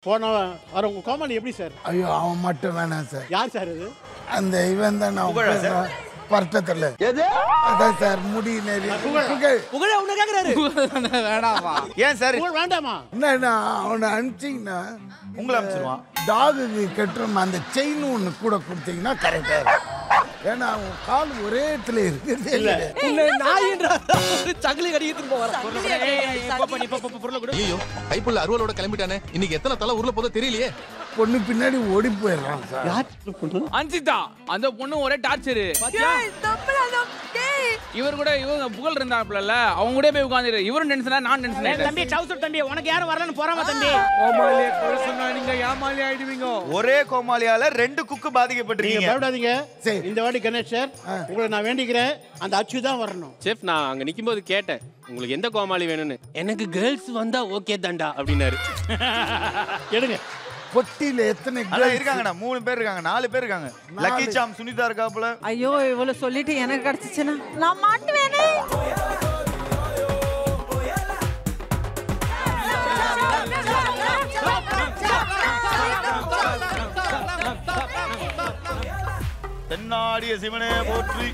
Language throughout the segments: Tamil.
போன வர உங்க கோமாளி எப்படி சார் ஐயோ அவன் மட்டும் வேணாம் சார் யார் சார் இது அந்த இவன் தான் நான் பர்த்தத்தில் அதான் சார் முடி நிறைய புகழ் புகழ உன்ன கேக்குறாரு வேணாமா ஏன் சார் புகழ் வேண்டாமா என்னன்னா அவனை அனுப்பிச்சிங்கன்னா உங்களை அனுப்பிச்சிருவான் டாகுக்கு கட்டுற அந்த செயின் ஒன்று கூட கொடுத்தீங்கன்னா கரெக்டாக இருக்கும் ஏன்னா அவன் கால் ஒரே இடத்துல இருக்குது இல்லை உன்னை நாயின்ற சங்கிலி கடிக்கிட்டு போவான் பொருளை கொடு ஐயோ கைப்புள்ள அருவலோட கிளம்பிட்டானே இன்னைக்கு எத்தனை தலை உருள போதோ தெரியலையே பொண்ணு பின்னாடி ஓடி போயிடுறான் சார் யார் பொண்ணு அன்சிதா அந்த பொண்ணு ஒரே டார்ச்சரு இவர் கூட இவங்க புகழ் இருந்தாப்ல அவங்க கூட போய் உட்காந்துரு இவரும் டென்ஷனா நான் டென்ஷன் ஆயிட்டேன் தம்பி டவுசர் தம்பி உனக்கு யாரும் வரலன்னு போறாம தம்பி நீங்க ஏமாலி ஆயிடுவீங்க ஒரே கோமாளியால ரெண்டு குக்கு நீங்க பாதிக்கப்பட்டிருக்கீங்க பயப்படாதீங்க சரி. இந்த வாட்டி கணேஷ் சார் உங்களை நான் வேண்டிக்கிறேன் அந்த அச்சு தான் வரணும் செஃப் நான் அங்க நிக்கும்போது கேட்டேன் உங்களுக்கு எந்த கோமாளி வேணும்னு எனக்கு கேர்ள்ஸ் வந்தா ஓகே தான்டா அப்படின்னாரு எடுங்க பொட்டியில் எத்தனை அதான் இருக்காங்கண்ணா மூணு பேர் இருக்காங்க நாலு பேர் இருக்காங்க லக்கி சாம் சுனிதா இருக்காப்புல ஐயோ இவ்வளவு சொல்லிட்டு எனக்கு கிடைச்சிச்சுன்னா நான் மாட்டுவேனே தென்னாடிய சிவனே போற்றி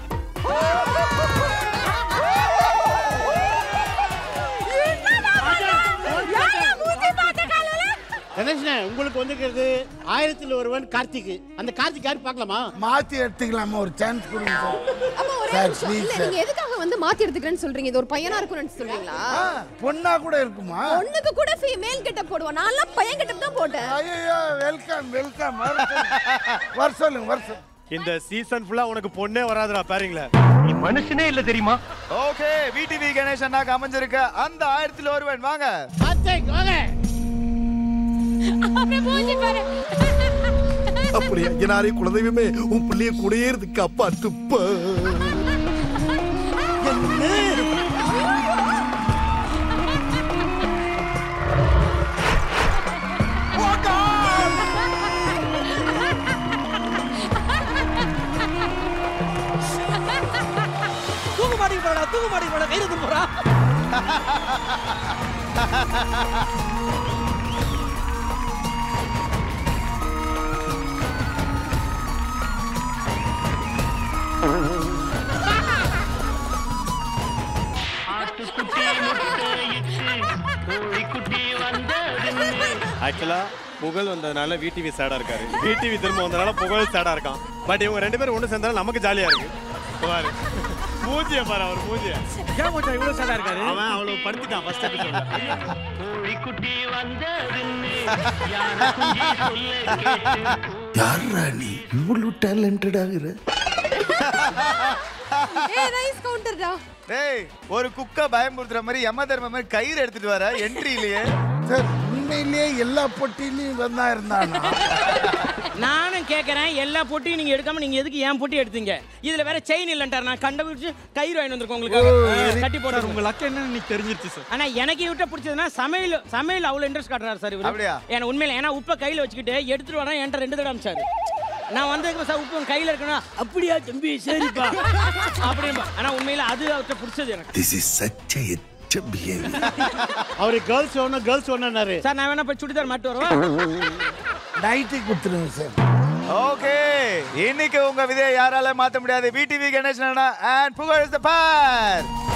கணேஷ்ண்ணே உங்களுக்கு வந்துக்கிறது ஆயிரத்தில் ஒருவன் கார்த்திக் அந்த கார்த்திக் யாரு பார்க்கலாமா மாற்றி எடுத்துக்கலாமா ஒரு சான்ஸ் கொடுங்க சார் அம்மா, ஒரே சார், நிமிஷம். please, இல்ல, sir. நீங்க எதுக்காக வந்து மாத்தி எடுத்துக்கிறேன்னு சொல்றீங்க இது ஒரு பையனா இருக்கும்னு சொல்றீங்களா ஆ, பொண்ணா கூட இருக்குமா பொண்ணுக்கு கூட ஃபீமேல் கிட்ட போடுவோம் நான்லாம் பையன் கிட்ட தான் போட்டேன் ஐயோ வெல்கம் வெல்கம் வர சொல்லுங்க வர சொல்லுங்க இந்த சீசன் ஃபுல்லா உனக்கு பொண்ணே வராதுடா பாருங்களேன் ஓகே விடிவி கணேஷ் அண்ணாக்கு அமைஞ்சிருக்க அந்த ஆயிரத்தில் ஒருவன் வாங்க கார்த்திக் வாங்க அப்படி அஞ்சனாரே குலதெய்வமே உன் பிள்ளைய குடியேறதுக்கு அப்பா துப்ப தூக்கு மாட்டிக்கு போறா தூக்கு மாட்டிக்கு போறா கையில தூக்கு போறா ஆக்சுவலா புகழ் வந்ததுனால விடிவி சேடா இருக்காரு விடிவி திரும்ப வந்ததுனால புகழ் சேடா இருக்கான் பட் இவங்க ரெண்டு பேரும் ஒண்ணு சேர்ந்தாலும் நமக்கு ஜாலியா இருக்கு பாரு மூஞ்சிய பாரு அவர் மூஞ்சிய ஏன் மச்சான் இவ்வளவு சேடா இருக்காரு அவன் அவ்வளவு படுத்திட்டான் ஃபர்ஸ்ட் எபிசோட்ல யாரா நீ இவ்வளவு டேலண்டட் ஆகுற ஏய் நைஸ் கவுண்டர்டா டேய் ஒரு குக்க பயமுறுத்துற மாதிரி யம தர்ம மாதிரி கயிறு எடுத்துட்டு வர என்ட்ரியிலேயே சார் உண்மையிலேயே எல்லா பொட்டிலையும் வந்தா இருந்தானா நானும் கேக்குறேன் எல்லா பொட்டியும் நீங்க எடுக்காம நீங்க எதுக்கு ஏன் பொட்டி எடுத்தீங்க இதுல வேற செயின் இல்லன்ட்டார் நான் கண்டுபிடிச்சு கயிறு வாங்கி வந்திருக்கோம் உங்களுக்கு கட்டி போட்டு உங்க லக்கு என்னன்னு இன்னைக்கு தெரிஞ்சிருச்சு சார் ஆனா எனக்கு இவட்ட பிடிச்சதுன்னா சமையல் சமையல் அவ்வளவு இன்ட்ரெஸ்ட் காட்டுறாரு சார் இவரு அப்படியா? ஏன்னா உண்மையில ஏன்னா உப்பை கையில வச்சுக்கிட்டு எடுத்துட்டு வரேன் என்கிட்ட ரெண்டு தடவை அமிச்சாரு நான் வந்ததுக்கு சார் உப்பு உன் கையில இருக்கணும் அப்படியா தம்பி சரிப்பா அப்படின்பா ஆனா உண்மையில அது அவர்கிட்ட பிடிச்சது எனக்கு திஸ் இஸ் சச் எ எச்ச பிஹேவியர் அவரு கேர்ள்ஸ் ஒன்று கேர்ள்ஸ் ஒன்றுனாரு சார் நான் வேணா போய் சுடிதார் மாட்டு வருவேன் நைட்டு கொடுத்துருங்க சார் ஓகே இன்னைக்கு உங்க விதையை யாரால மாத்த முடியாது விடிவி கணேஷ் அண்ணா and Pugazh is the bar